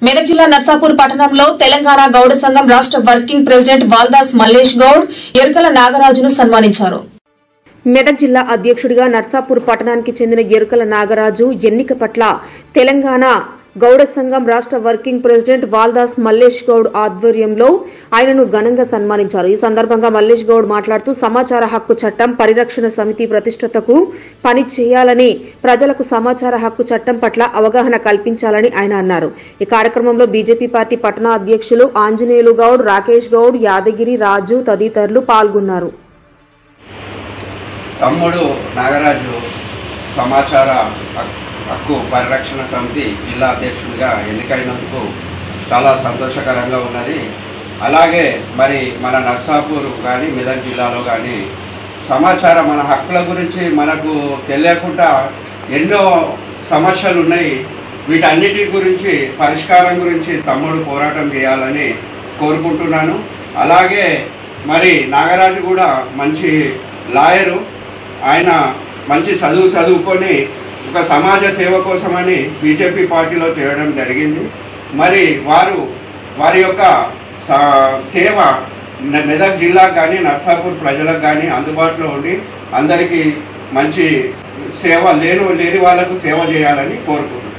మెదక్ జిల్లా నర్సాపూర్ పట్టణంలో తెలంగాణ గౌడ సంఘం రాష్ట్ర వర్కింగ్ ప్రెసిడెంట్ వాల్దాస్ మల్లేష్ గౌడ్ ఎరుకల నాగరాజును సన్మానించారు మెదక్ జిల్లా అధ్యక్షుడిగా నర్సాపూర్ పట్టణానికి చెందిన ఎరుకల నాగరాజు ఎన్నిక పట్ల తెలంగాణ గౌడ సంఘం రాష్ట్ర వర్కింగ్ ప్రెసిడెంట్ వాల్దాస్ మల్లేష్ గౌడ్ ఆధ్వర్యంలో ఆయనను ఘనంగా సన్మానించారు ఈ సందర్భంగా మల్లేష్ గౌడ్ మాట్లాడుతూ సమాచార హక్కు చట్టం పరిరక్షణ సమితి ప్రతిష్టతకు పని చేయాలని ప్రజలకు సమాచార హక్కు చట్టం పట్ల అవగాహన కల్పించాలని ఆయన అన్నారు ఈ కార్యక్రమంలో బీజేపీ పార్టీ పట్టణ అధ్యక్షులు ఆంజనేయులు గౌడ్ రాకేష్ గౌడ్ యాదగిరి రాజు తదితరులు పాల్గొన్నారు తమ్ముడు నాగరాజు సమాచార హక్- హక్కు పరిరక్షణ సమితి జిల్లా అధ్యక్షుడిగా ఎన్నికైనందుకు చాలా సంతోషకరంగా ఉన్నది అలాగే మరి మన నర్సాపూర్ కానీ మెదక్ జిల్లాలో కానీ సమాచార మన హక్కుల గురించి మనకు తెలియకుండా ఎన్నో సమస్యలు ఉన్నాయి వీటన్నిటి గురించి పరిష్కారం గురించి తమ్ముడు పోరాటం చేయాలని కోరుకుంటున్నాను అలాగే మరి నాగరాజు కూడా మంచి లాయరు ఆయన మంచి చదువు చదువుకొని ఒక సమాజ సేవ కోసమని బీజేపీ పార్టీలో చేయడం జరిగింది మరి వారు వారి యొక్క సా- సేవ న- మెదక్ జిల్లాకు కానీ నర్సాపూర్ ప్రజలకు కానీ అందుబాటులో ఉండి అందరికీ మంచి సేవ లేని లేని వాళ్ళకు సేవ చేయాలని కోరుకుంటున్నాను